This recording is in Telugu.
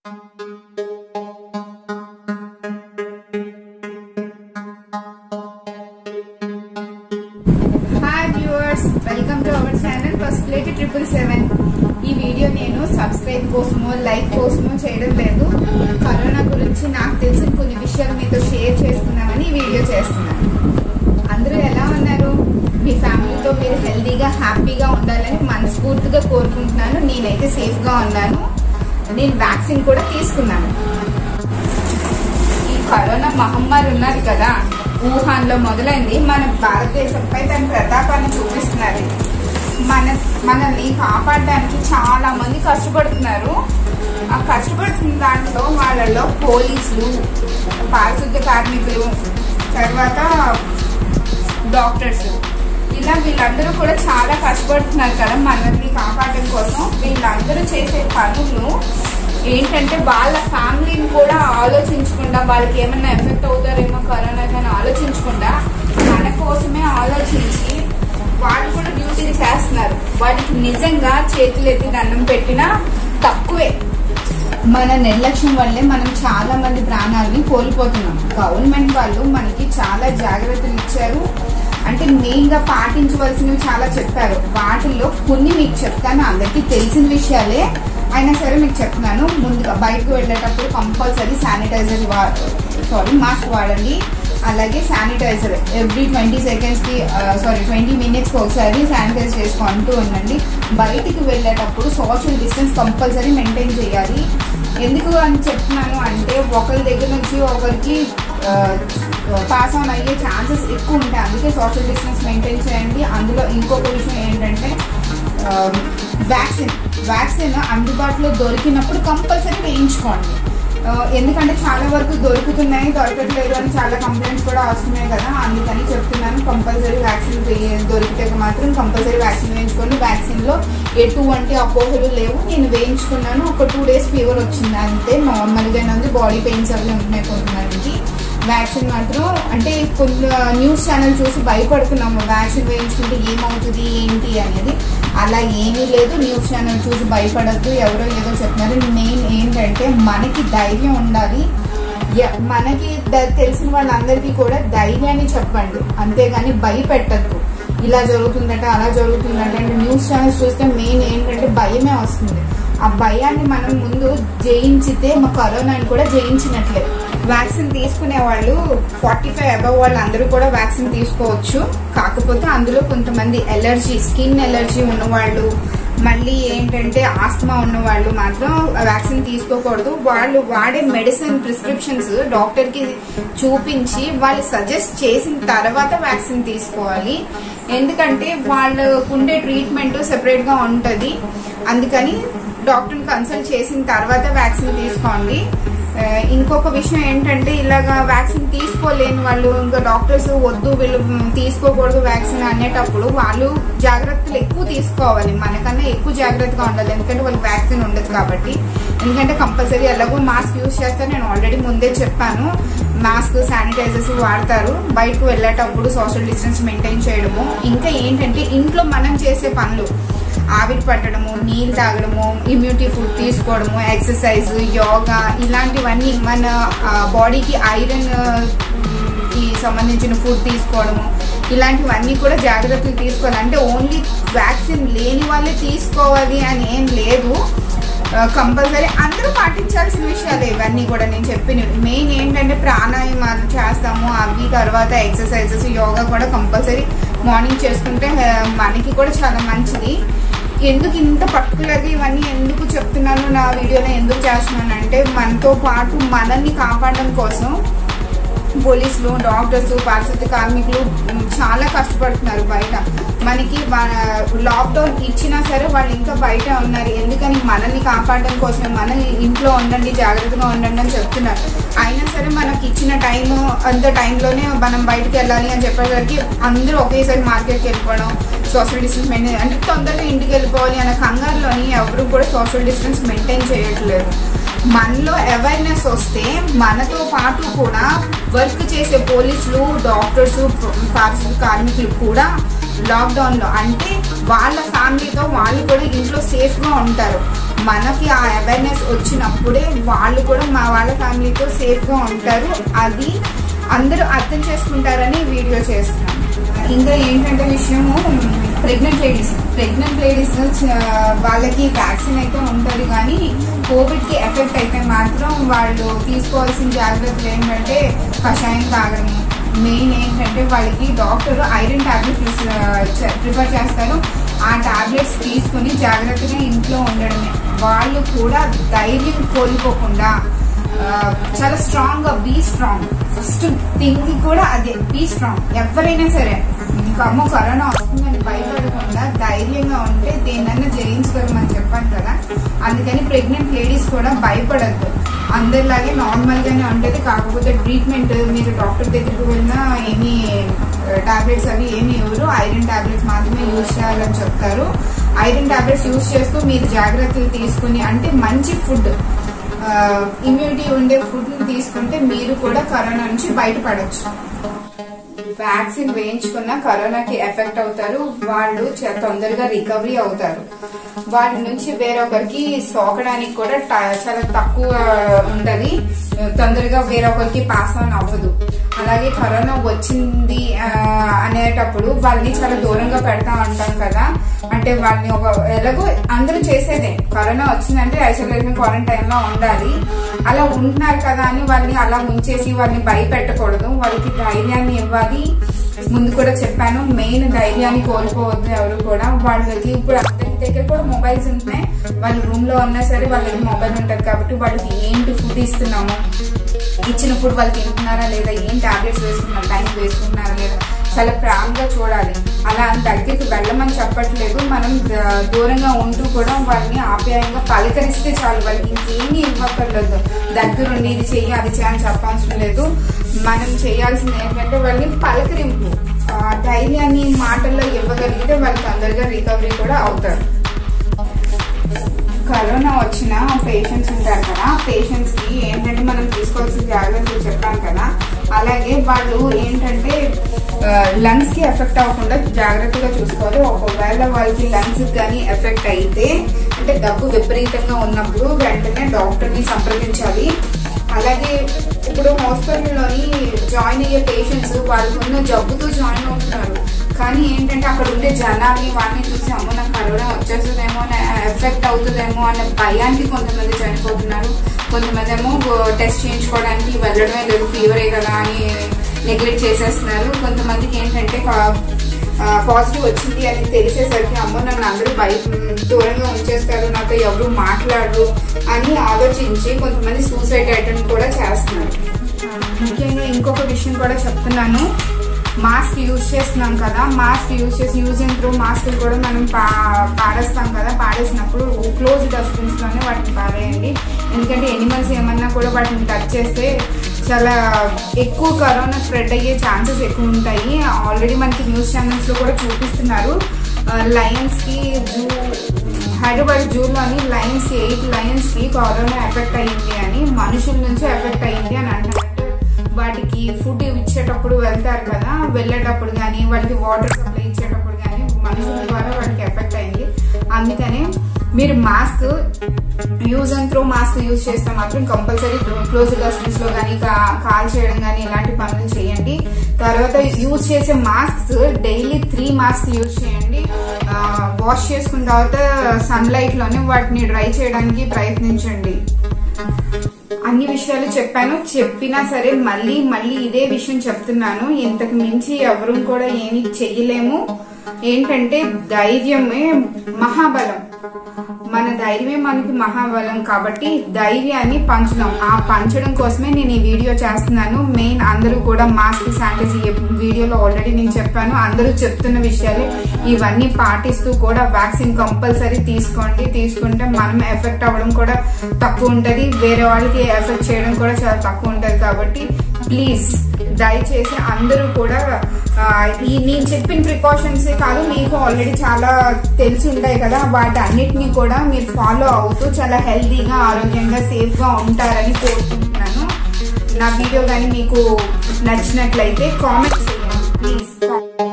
hi viewers welcome to our channel first plate triple seven ఈ వీడియో నేను సబ్స్క్రైబ్ కోసమో లైక్ కోసమో చేయడం లేదు కరోనా గురించి నాకు తెలిసిన కొన్ని విషయాలు మీతో షేర్ చేసుకుందామని ఈ వీడియో చేస్తున్నాను అందరూ ఎలా ఉన్నారు మీ ఫ్యామిలీతో మీరు హెల్దీగా హ్యాపీగా ఉండాలని మనస్ఫూర్తిగా కోరుకుంటున్నాను నేనైతే సేఫ్గా ఉన్నాను నేను వ్యాక్సిన్ కూడా తీసుకున్నాను ఈ కరోనా మహమ్మారి ఉన్నది కదా వుహాన్ లో మొదలైంది మన భారతదేశంపై దాని ప్రతాపాన్ని చూపిస్తున్నది మన మనల్ని కాపాడడానికి చాలా మంది కష్టపడుతున్నారు ఆ కష్టపడుతున్న దాంట్లో వాళ్ళలో పోలీసులు పారిశుద్ధ్య కార్మికులు తర్వాత డాక్టర్స్ ఇలా వీళ్ళందరూ కూడా చాలా కష్టపడుతున్నారు కదా మనల్ని కాపాడడం కోసం వీళ్ళందరూ చేసే పనులు ఏంటంటే వాళ్ళ ఫ్యామిలీని కూడా ఆలోచించకుండా వాళ్ళకి ఏమన్నా ఎఫెక్ట్ అవుతారేమో కరోనా కానీ ఆలోచించకుండా మన కోసమే ఆలోచించి వాళ్ళు కూడా డ్యూటీలు చేస్తున్నారు వాటికి నిజంగా చేతులు ఎత్తి దండం పెట్టినా తక్కువే మన నిర్లక్ష్యం వల్లే మనం చాలా మంది ప్రాణాలని కోల్పోతున్నాం గవర్నమెంట్ వాళ్ళు మనకి చాలా జాగ్రత్తలు ఇచ్చారు అంటే మెయిన్ గా పాటించవలసినవి చాలా చెప్పారు వాటిల్లో కొన్ని మీకు చెప్తాను అందరికీ తెలిసిన విషయాలే అయినా సరే మీకు చెప్తున్నాను ముందుగా బయటకు వెళ్ళేటప్పుడు కంపల్సరీ శానిటైజర్ సారీ మాస్క్ వాడండి అలాగే శానిటైజర్ ఎవ్రీ ట్వంటీ సెకండ్స్ కి సారీ ట్వంటీ మినిట్స్ ఒకసారి శానిటైజ్ చేసుకుంటూ ఉండండి బయటికి వెళ్ళేటప్పుడు సోషల్ డిస్టెన్స్ కంపల్సరీ మెయింటైన్ చేయాలి ఎందుకు అని చెప్తున్నాను అంటే ఒకరి దగ్గర నుంచి ఒకరికి పాస్ ఆన్ అయ్యే ఛాన్సెస్ ఎక్కువ ఉంటాయి అందుకే సోషల్ డిస్టెన్స్ మెయింటైన్ చేయండి అందులో ఇంకొక విషయం ఏంటంటే వ్యాక్సిన్ వ్యాక్సిన్ అందుబాటులో దొరికినప్పుడు కంపల్సరీ వేయించుకోండి ఆ, ఎందుకంటే చాలా వరకు దొరుకుతున్నాయి దొరకట్లేదు అని చాలా కంప్లైంట్స్ కూడా వస్తున్నాయి కదా అందుకని చెప్తున్నాను కంపల్సరీ వ్యాక్సిన్ వే- దొరికితే మాత్రం కంపల్సరీ వ్యాక్సిన్ వేయించుకోండి వ్యాక్సిన్ లో ఎటువంటి అపోహలు లేవు నేను వేయించుకున్నాను ఒక టూ డేస్ ఫీవర్ వచ్చింది అంతే నార్మల్ గానే ఉంది బాడీ పెయిన్స్ అవి ఉంటున్నాయి కొంతమందికి వ్యాక్సిన్ మాత్రం అంటే కొన్ని న్యూస్ ఛానల్ చూసి భయపడుతున్నాము వ్యాక్సిన్ వేయించుకుంటే ఏమవుతుంది ఏంటి అనేది అలా ఏమీ లేదు న్యూస్ ఛానల్ చూసి భయపడద్దు ఎవరో ఏదో చెప్తున్నారు మెయిన్ ఏంటంటే మనకి ధైర్యం ఉండాలి య- మనకి ద- తెలిసిన వాళ్ళందరికీ కూడా ధైర్యాన్ని చెప్పండి అంతేగాని భయపెట్టద్దు ఇలా జరుగుతుందట అలా జరుగుతుందట అంటే న్యూస్ ఛానల్స్ చూస్తే మెయిన్ ఏంటంటే భయమే వస్తుంది ఆ భయాన్ని మనం ముందు జయించితే మా కరోనాని కూడా జయించినట్లే వ్యాక్సిన్ తీసుకునే వాళ్ళు ఫార్టీ ఫైవ్ అబవ్ వాళ్ళు అందరూ కూడా వ్యాక్సిన్ తీసుకోవచ్చు కాకపోతే అందులో కొంతమంది ఎలర్జీ స్కిన్ ఎలర్జీ ఉన్నవాళ్ళు మళ్ళీ ఏంటంటే ఆస్తమా ఉన్న వాళ్ళు మాత్రం వ్యాక్సిన్ తీసుకోకూడదు వాళ్ళు వాడే మెడిసిన్ ప్రిస్క్రిప్షన్స్ డాక్టర్ కి చూపించి వాళ్ళు సజెస్ట్ చేసిన తర్వాత వ్యాక్సిన్ తీసుకోవాలి ఎందుకంటే వాళ్ళకు ఉండే ట్రీట్మెంట్ సెపరేట్ గా ఉంటది అందుకని డాక్టర్ని కన్సల్ట్ చేసిన తర్వాత వ్యాక్సిన్ తీసుకోండి ఆ, ఇంకొక విషయం ఏంటంటే ఇలాగా వ్యాక్సిన్ తీసుకోలేని వాళ్ళు ఇంకా డాక్టర్స్ వద్దు వీళ్ళు మ్, తీసుకోకూడదు వ్యాక్సిన్ అనేటప్పుడు వాళ్ళు జాగ్రత్తలు ఎక్కువ తీసుకోవాలి మనకన్నా ఎక్కువ జాగ్రత్తగా ఉండాలి ఎందుకంటే వాళ్ళకి వ్యాక్సిన్ ఉండదు కాబట్టి ఎందుకంటే కంపల్సరీ ఎలాగో మాస్క్ యూస్ చేస్తారు నేను ఆల్రెడీ ముందే చెప్పాను మాస్క్ శానిటైజర్స్ వాడతారు బయటకు వెళ్ళేటప్పుడు సోషల్ డిస్టెన్స్ మెయింటైన్ చేయడము ఇంకా ఏంటంటే ఇంట్లో మనం చేసే పనులు ఆవిరి పట్టడము నీళ్ళు తాగడము ఇమ్యూనిటీ ఫుడ్ తీసుకోవడము ఎక్సర్సైజ్ యోగా ఇలాంటివన్నీ మన బాడీకి ఐరన్ కి సంబంధించిన ఫుడ్ తీసుకోవడము ఇలాంటివన్నీ కూడా జాగ్రత్తలు తీసుకోవాలి అంటే ఓన్లీ వ్యాక్సిన్ లేని వాళ్ళే తీసుకోవాలి అని ఏం లేదు కంపల్సరీ అందరూ పాటించాల్సిన విషయాలు ఇవన్నీ కూడా నేను చెప్పిన మెయిన్ ఏంటంటే ప్రాణాయామాలు చేస్తాము అవి తర్వాత ఎక్సర్సైజెస్ యోగా కూడా కంపల్సరీ మార్నింగ్ చేసుకుంటే ఆ, మనకి కూడా చాలా మంచిది ఎందుకు ఇంత పర్టికులర్గా ఇవన్నీ ఎందుకు చెప్తున్నాను నా వీడియోలో ఎందుకు చేస్తున్నాను అంటే మనతో పాటు మనల్ని కాపాడడం కోసం పోలీసులు డాక్టర్స్ పారిశుద్ధ్య కార్మికులు ఉమ్, చాలా కష్టపడుతున్నారు బయట మనకి లాక్డౌన్ ఇచ్చినా సరే వాళ్ళు ఇంకా బయట ఉన్నారు ఎందుకని మనల్ని కాపాడడం కోసమే మన ఇంట్లో ఉండండి జాగ్రత్తగా ఉండండి అని చెప్తున్నారు అయినా సరే మనకి ఇచ్చిన టైం అంత టైంలోనే మనం బయటకు వెళ్ళాలి అని చెప్పేసరికి అందరూ ఒకేసారి మార్కెట్కి వెళ్ళిపోవడం సోషల్ డిస్టెన్స్ మెయింటైన్ అంటే తొందరగా ఇంటికి వెళ్ళిపోవాలి అనే కంగారులోని ఎవరు కూడా సోషల్ డిస్టెన్స్ మెయింటైన్ చేయట్లేదు మనలో అవేర్నెస్ వస్తే మనతో పాటు కూడా వర్క్ చేసే పోలీసులు డాక్టర్స్ పారిశుద్ధ కార్మికులు కూడా లాక్డౌన్ లో అంటే వాళ్ళ ఫ్యామిలీతో వాళ్ళు కూడా ఇంట్లో సేఫ్ గా ఉంటారు మనకి ఆ అవేర్నెస్ వచ్చినప్పుడే వాళ్ళు కూడా మా వాళ్ళ ఫ్యామిలీతో సేఫ్ గా ఉంటారు అది అందరూ అర్థం చేసుకుంటారని వీడియో చేస్తున్నాను ఇంకా ఏంటంటే విషయము ప్రెగ్నెంట్ లేడీస్ ప్రెగ్నెంట్ లేడీస్ వాళ్ళకి వ్యాక్సిన్ అయితే ఉంటుంది కానీ కోవిడ్ కి ఎఫెక్ట్ అయితే మాత్రం వాళ్ళు తీసుకోవాల్సిన జాగ్రత్తలు ఏంటంటే కషాయం తాగడము మెయిన్ ఏంటంటే వాళ్ళకి డాక్టర్ ఐరన్ టాబ్లెట్స్ ప్రిఫర్ చేస్తారు ఆ టాబ్లెట్స్ తీసుకుని జాగ్రత్తగా ఇంట్లో ఉండడమే వాళ్ళు కూడా ధైర్యం కోల్పోకుండా ఆ, చాలా స్ట్రాంగ్ గా బీ స్ట్రాంగ్ ఫస్ట్ థింగ్ కూడా అదే బీ స్ట్రాంగ్ ఎవరైనా సరే ఇంకా అమ్మో కరోనా వస్తుందని భయపడకుండా ధైర్యంగా ఉంటే దేనన్నా జయించగలమని చెప్పాను కదా అందుకని ప్రెగ్నెంట్ లేడీస్ కూడా భయపడద్దు అందరిలాగే నార్మల్ గానే ఉంటది కాకపోతే ట్రీట్మెంట్ మీరు డాక్టర్ దగ్గరికి వెళ్ళినా ఏమి టాబ్లెట్స్ అవి ఏమి ఇవ్వరు ఐరన్ టాబ్లెట్స్ మాత్రమే యూజ్ చేయాలని చెప్తారు ఐరన్ టాబ్లెట్స్ యూజ్ చేస్తూ మీరు జాగ్రత్తలు తీసుకుని అంటే మంచి ఫుడ్ ఇమ్యూనిటీ ఉండే ఫుడ్ తీసుకుంటే మీరు కూడా కరోనా నుంచి బయటపడొచ్చు వ్యాక్సిన్ వేయించుకున్న కరోనాకి ఎఫెక్ట్ అవుతారు వాళ్ళు చ- తొందరగా రికవరీ అవుతారు వాటి నుంచి వేరొకరికి సోకడానికి కూడా ట- చాలా తక్కువ ఉంటది తొందరగా వేరొకరికి పాస్ ఆన్ అవ్వదు అలాగే కరోనా వచ్చింది ఆ, అనేటప్పుడు వాళ్ళని చాలా దూరంగా పెడతా ఉంటాం కదా అంటే వాళ్ళని ఒక ఎలాగో అందరూ చేసేదే కరోనా వచ్చిందంటే ఐసోలేషన్ క్వారంటైన్ లో ఉండాలి అలా ఉంటున్నారు కదా అని వాళ్ళని అలా ఉంచేసి వాళ్ళని భయపెట్టకూడదు వాళ్ళకి ధైర్యాన్ని ఇవ్వాలి ముందు కూడా చెప్పాను మెయిన్ ధైర్యాన్ని కోల్పోవద్దు ఎవరు కూడా వాళ్ళకి ఇప్పుడు అందరి దగ్గర కూడా మొబైల్స్ ఉంటున్నాయి వాళ్ళు రూమ్ లో ఉన్నా సరే వాళ్ళకి మొబైల్ ఉంటది కాబట్టి వాళ్ళకి ఏంటి ఫుడ్ ఇస్తున్నాము ఇచ్చిన ఫుడ్ వాళ్ళు తింటున్నారా లేదా ఏం టాబ్లెట్స్ వేసుకున్నారు టైం వేసుకుంటున్నారా లేదా చాలా ప్రాంగా చూడాలి అలా దగ్గరికి వెళ్ళమని చెప్పట్లేదు మనం ద- దూరంగా ఉంటూ కూడా వాళ్ళని ఆప్యాయంగా పలకరిస్తే చాలు వాళ్ళకి ఇంకేమీ ఇవ్వక్కర్లేదు దగ్గరుండి ఇది చెయ్యి అది చేయని చెప్పవసరం లేదు మనం చేయాల్సింది ఏంటంటే వాళ్ళని పలకరింపు ఆ ధైర్యాన్ని మాటల్లో ఇవ్వగలిగితే వాళ్ళు తొందరగా రికవరీ కూడా అవుతారు కరోనా వచ్చిన పేషెంట్స్ ఉంటారు కదా పేషెంట్స్ కి ఏంటంటే మనం తీసుకోవాల్సిన జాగ్రత్తలు చెప్పాను కదా అలాగే వాళ్ళు ఏంటంటే లంగ్స్ కి ఎఫెక్ట్ అవ్వకుండా జాగ్రత్తగా చూసుకోవాలి ఒకవేళ వాళ్ళకి లంగ్స్ కానీ ఎఫెక్ట్ అయితే అంటే దగ్గు విపరీతంగా ఉన్నప్పుడు వెంటనే డాక్టర్ ని సంప్రదించాలి అలాగే ఇప్పుడు హాస్పిటల్లోని జాయిన్ అయ్యే పేషెంట్స్ వాళ్ళకున్న జబ్బుతో జాయిన్ అవుతున్నారు కానీ ఏంటంటే అక్కడ ఉండే జనాల్ని వాడిని చూసి అమ్మో నాకు కరోనా వచ్చేస్తుందేమో ఎఫెక్ట్ అవుతుందేమో అనే భయానికి కొంతమంది చనిపోతున్నారు కొంతమంది ఏమో టెస్ట్ చేయించుకోవడానికి వెళ్ళడమే లేదు ఫీవరే కదా అని నెగ్లెక్ట్ చేసేస్తున్నారు కొంతమందికి ఏంటంటే పాజిటివ్ వచ్చింది అని తెలిసేసరికి అమ్మో నన్ను అందరూ భయ దూరంగా ఉంచేస్తారు నాతో ఎవరు మాట్లాడరు అని ఆలోచించి కొంతమంది సూసైడ్ అటెంప్ట్ కూడా చేస్తున్నారు ముఖ్యంగా ఇంకొక విషయం కూడా చెప్తున్నాను మాస్క్ యూజ్ చేస్తున్నాం కదా మాస్క్ యూజ్ చేసి యూజ్ అండ్ త్రూ మాస్క్ కూడా మనం పా పాడేస్తాం కదా పాడేసినప్పుడు క్లోజ్ డస్ట్బిన్స్ లోనే వాటిని పారేయండి ఎందుకంటే ఎనిమల్స్ ఏమన్నా కూడా వాటిని టచ్ చేస్తే చాలా ఎక్కువ కరోనా స్ప్రెడ్ అయ్యే ఛాన్సెస్ ఎక్కువ ఉంటాయి ఆల్రెడీ మనకి న్యూస్ ఛానల్స్ లో కూడా చూపిస్తున్నారు లయన్స్ కి జూ హైదరాబాద్ జూలోని లయన్స్ ఎయిట్ లయన్స్ కి కరోనా ఎఫెక్ట్ అయ్యింది అని మనుషుల నుంచి ఎఫెక్ట్ అయ్యింది అని అంటున్నారు వాటికి ఫుడ్ ఇచ్చేటప్పుడు వెళ్తారు కదా వెళ్ళేటప్పుడు కానీ వాటికి వాటర్ సప్లై ఇచ్చేటప్పుడు కానీ మనుషుల ద్వారా వాటికి ఎఫెక్ట్ అయింది అందుకనే మీరు mask use and throw mask use చేస్తే మాత్రం కంపల్సరీ క్లోజ్ డస్ట్బిన్స్ లో కానీ కాల్ చేయడం కానీ ఇలాంటి పనులు చేయండి తర్వాత యూజ్ చేసే mask daily three mask use చేయండి వాష్ చేసుకున్న తర్వాత సన్ లైట్ లోనే వాటిని డ్రై చేయడానికి ప్రయత్నించండి అన్ని విషయాలు చెప్పాను చెప్పినా సరే మళ్ళీ మళ్ళీ ఇదే విషయం చెప్తున్నాను ఇంతకు మించి ఎవరు కూడా ఏమి చెయ్యలేము ఏంటంటే ధైర్యమే మహాబలం మన ధైర్యమే మనకి మహాబలం కాబట్టి ధైర్యాన్ని పంచుదాం ఆ పంచడం కోసమే నేను ఈ వీడియో చేస్తున్నాను మెయిన్ అందరూ కూడా మాస్క్ శానిటైజ్ వీడియోలో ఆల్రెడీ నేను చెప్పాను అందరూ చెప్తున్న విషయాలు ఇవన్నీ పాటిస్తూ కూడా వ్యాక్సిన్ కంపల్సరీ తీసుకోండి తీసుకుంటే మనం ఎఫెక్ట్ అవ్వడం కూడా తక్కువ ఉంటది వేరే వాళ్ళకి ఎఫెక్ట్ చేయడం కూడా చాలా తక్కువ ఉంటది కాబట్టి ప్లీజ్ దయచేసి అందరూ కూడా ఆ, ఈ నేను చెప్పిన ప్రికాషన్స్ కాదు మీకు ఆల్రెడీ చాలా తెలిసి ఉంటాయి కదా వాటి అన్నిటినీ కూడా మీరు ఫాలో అవుతూ చాలా హెల్తీగా ఆరోగ్యంగా సేఫ్ గా ఉంటారని కోరుకుంటున్నాను నా వీడియో కానీ మీకు నచ్చినట్లయితే కామెంట్ చేయండి ప్లీజ్